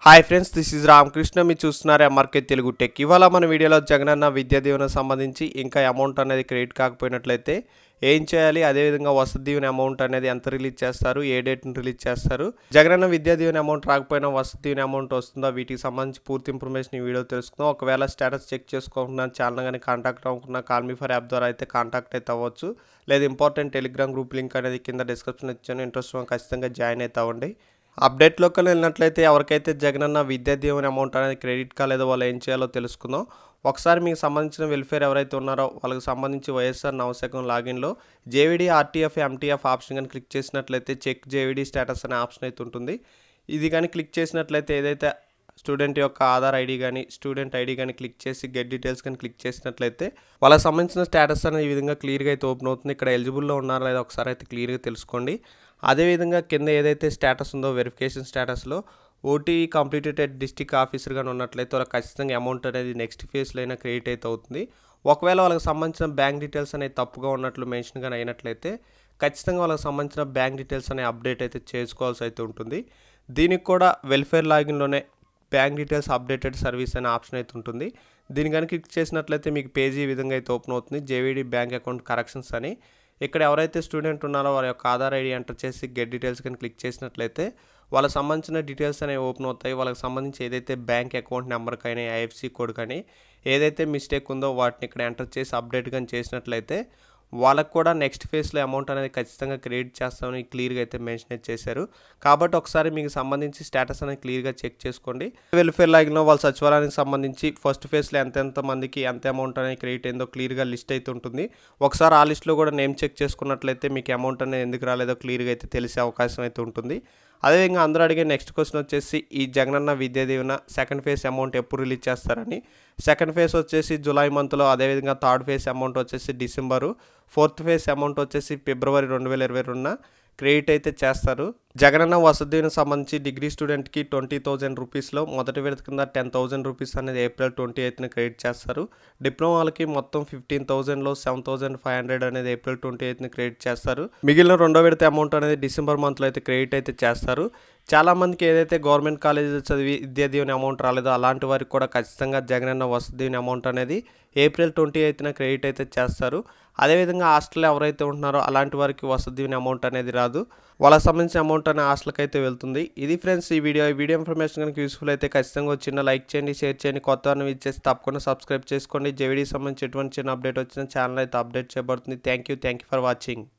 hi friends this is Ramakrishna మీరు చూస్తున్నారు MRK Telugu tech ఇవాళ మన వీడియోలో జగనన్న విద్యా దీవెన సంబంధించి ఇంకా అమౌంట్ అనేది క్రెడిట్ కాకపోయినట్లయితే ఏం చేయాలి అదేవిధంగా వసతి దీవెన అమౌంట్ అనేది ఎంత రిలీజ్ చేస్తారు ఏ డేట్ని రిలీజ్ చేస్తారు జగనన్న విద్యా దీవెన అమౌంట్ రాకపోయినా వసతి దీవెన అమౌంట్ వస్తుందా వీటికి సంబంధించి పూర్తి ఇన్ఫర్మేషన్ ఈ వీడియో తెలుసుకుందాం ఒకవేళ స్టేటస్ చెక్ చేసుకోకుండా ఛానల్ కానీ కాంటాక్ట్ అవ్వకుండా కాల్ మీ ఫర్ యాప్ ద్వారా అయితే కాంటాక్ట్ అయితే అవ్వచ్చు లేదా ఇంపార్టెంట్ టెలిగ్రామ్ గ్రూప్ లింక్ అనేది కింద డిస్క్రిప్షన్ ఇచ్చాను ఇంట్రెస్ట్ ఉన్న ఖచ్చితంగా జాయిన్ అయితే అవ్వండి అప్డేట్లోకి వెళ్ళినట్లయితే ఎవరికైతే జగనన్న విద్యా దీవెన అమౌంట్ అనేది క్రెడిట్ కాలేదో వాళ్ళు ఏం చేయాలో తెలుసుకుందాం ఒకసారి మీకు సంబంధించిన వెల్ఫేర్ ఎవరైతే ఉన్నారో వాళ్ళకి సంబంధించి వైఎస్ఆర్ నవశకం లాగిన్లో జేవిడి ఆర్టీఎఫ్ ఎంటీఎఫ్ ఆప్షన్ కానీ క్లిక్ చేసినట్లయితే చెక్ జేవిడి స్టేటస్ అనే ఆప్షన్ అయితే ఉంటుంది ఇది కానీ క్లిక్ చేసినట్లయితే ఏదైతే స్టూడెంట్ యొక్క ఆధార్ ఐడి కానీ స్టూడెంట్ ఐడి కానీ క్లిక్ చేసి గెట్ డీటెయిల్స్ కానీ క్లిక్ చేసినట్లయితే వాళ్ళకి సంబంధించిన స్టేటస్ అనేది ఈ విధంగా క్లియర్గా అయితే ఓపెన్ అవుతుంది ఇక్కడ ఎలిజిబుల్లో ఉన్నారా లేదా ఒకసారి అయితే క్లియర్గా తెలుసుకోండి అదేవిధంగా కింద ఏదైతే స్టేటస్ ఉందో వెరిఫికేషన్ స్టేటస్లో ఓటీ కంప్లీటెడ్ డిస్టిక్ ఆఫీసర్ కానీ ఉన్నట్లయితే వాళ్ళకి ఖచ్చితంగా అమౌంట్ అనేది నెక్స్ట్ ఫేజ్లో అయినా క్రియేట్ అయితే అవుతుంది ఒకవేళ వాళ్ళకి సంబంధించిన బ్యాంక్ డీటెయిల్స్ అనేవి తప్పుగా ఉన్నట్లు మెన్షన్ కానీ అయినట్లయితే ఖచ్చితంగా వాళ్ళకి సంబంధించిన బ్యాంక్ డీటెయిల్స్ అనే అప్డేట్ అయితే చేసుకోవాల్సి అయితే ఉంటుంది దీనికి కూడా వెల్ఫేర్ లాగిన్లోనే బ్యాంక్ డీటెయిల్స్ అప్డేటెడ్ సర్వీస్ అనే ఆప్షన్ అయితే ఉంటుంది దీని కనుక క్లిక్ చేసినట్లయితే మీకు పేజీ ఈ విధంగా అయితే ఓపెన్ అవుతుంది జేవీడీ బ్యాంక్ అకౌంట్ కరెక్షన్స్ అని ఇక్కడ ఎవరైతే స్టూడెంట్ ఉన్నారో వారి యొక్క ఆధార్ ఐడి ఎంటర్ చేసి గెట్ డీటెయిల్స్ కానీ క్లిక్ చేసినట్లయితే వాళ్ళకి సంబంధించిన డీటెయిల్స్ అనేవి ఓపెన్ అవుతాయి వాళ్ళకి సంబంధించి ఏదైతే బ్యాంక్ అకౌంట్ నెంబర్ కానీ ఐఎఫ్సి కోడ్ కానీ ఏదైతే మిస్టేక్ ఉందో వాటిని ఇక్కడ ఎంటర్ చేసి అప్డేట్ కానీ చేసినట్లయితే వాళ్ళకు కూడా నెక్స్ట్ ఫేజ్లో అమౌంట్ అనేది ఖచ్చితంగా క్రియేట్ చేస్తామని క్లియర్గా అయితే మెన్షన్ అయితే చేశారు కాబట్టి ఒకసారి మీకు సంబంధించి స్టేటస్ అనేది క్లియర్గా చెక్ చేసుకోండి వెల్ఫేర్ లాగిన్లో వాళ్ళ సచివాలయానికి సంబంధించి ఫస్ట్ ఫేజ్లో ఎంతెంత మందికి ఎంత అమౌంట్ అనేది క్రియేట్ అయిందో క్లియర్గా లిస్ట్ అయితే ఉంటుంది ఒకసారి ఆ లిస్ట్లో కూడా నేమ్ చెక్ చేసుకున్నట్లయితే మీకు అమౌంట్ అనేది ఎందుకు రాలేదో క్లియర్గా అయితే తెలిసే అవకాశం అయితే ఉంటుంది అదేవిధంగా అందరూ అడిగే నెక్స్ట్ క్వశ్చన్ వచ్చేసి ఈ Jagananna Vidya Deevena second phase amount ఎప్పుడు రిలీజ్ చేస్తారని సెకండ్ ఫేజ్ వచ్చేసి జూలై మంత్లో అదేవిధంగా థర్డ్ ఫేజ్ అమౌంట్ వచ్చేసి డిసెంబరు ఫోర్త్ ఫేజ్ అమౌంట్ వచ్చేసి ఫిబ్రవరి రెండు వేల ఇరవై రెండున క్రెడిట్ అయితే చేస్తారు జగనన్న వసతికి సంబంధించి డిగ్రీ స్టూడెంట్కి ట్వంటీ థౌజండ్ రూపీస్లో మొదటి విడత కింద టెన్ థౌజండ్ రూపీస్ అనేది ఏప్రిల్ ట్వంటీ ఎయిత్న క్రెడిట్ చేస్తారు డిప్లొమాలకి మొత్తం ఫిఫ్టీన్ థౌజండ్లో సెవెన్ థౌజండ్ ఫైవ్ హండ్రెడ్ అనేది ఏప్రిల్ ట్వంటీ ఎయిత్న క్రెడిట్ చేస్తారు మిగిలిన రెండో విడత అమౌంట్ అనేది డిసెంబర్ మంత్లో అయితే క్రెడిట్ అయితే చేస్తారు చాలామందికి ఏదైతే గవర్నమెంట్ కాలేజ్ చదివి విద్యా దీవెన అమౌంట్ రాలేదో అలాంటి వారికి కూడా ఖచ్చితంగా జగనన్న వసతి దీవెన అమౌంట్ అనేది ఏప్రిల్ ట్వంటీ ఎయిత్న క్రెడిట్ అయితే చేస్తారు అదేవిధంగా హాస్టల్లో ఎవరైతే ఉంటున్నారో అలాంటి వారికి వసతి దీవెన అమౌంట్ అనేది రాదు వాళ్ళకి సంబంధించిన అమౌంట్ అనే హాస్టల్కి అయితే వెళ్తుంది ఇది ఫ్రెండ్స్ ఈ వీడియో ఈ వీడియో ఇన్ఫర్మేషన్ కనుక యూస్ఫుల్ అయితే ఖచ్చితంగా ఒక చిన్న లైక్ చేయండి షేర్ చేయండి కొత్త వారిని ఇచ్చేసి తప్పకుండా సబ్స్క్రైబ్ చేసుకోండి జేవీడీ సంబంధించి ఎటువంటి చిన్న అప్డేట్ వచ్చిన ఛానల్ అయితే అప్డేట్ చేయబడుతుంది thank you thank you for watching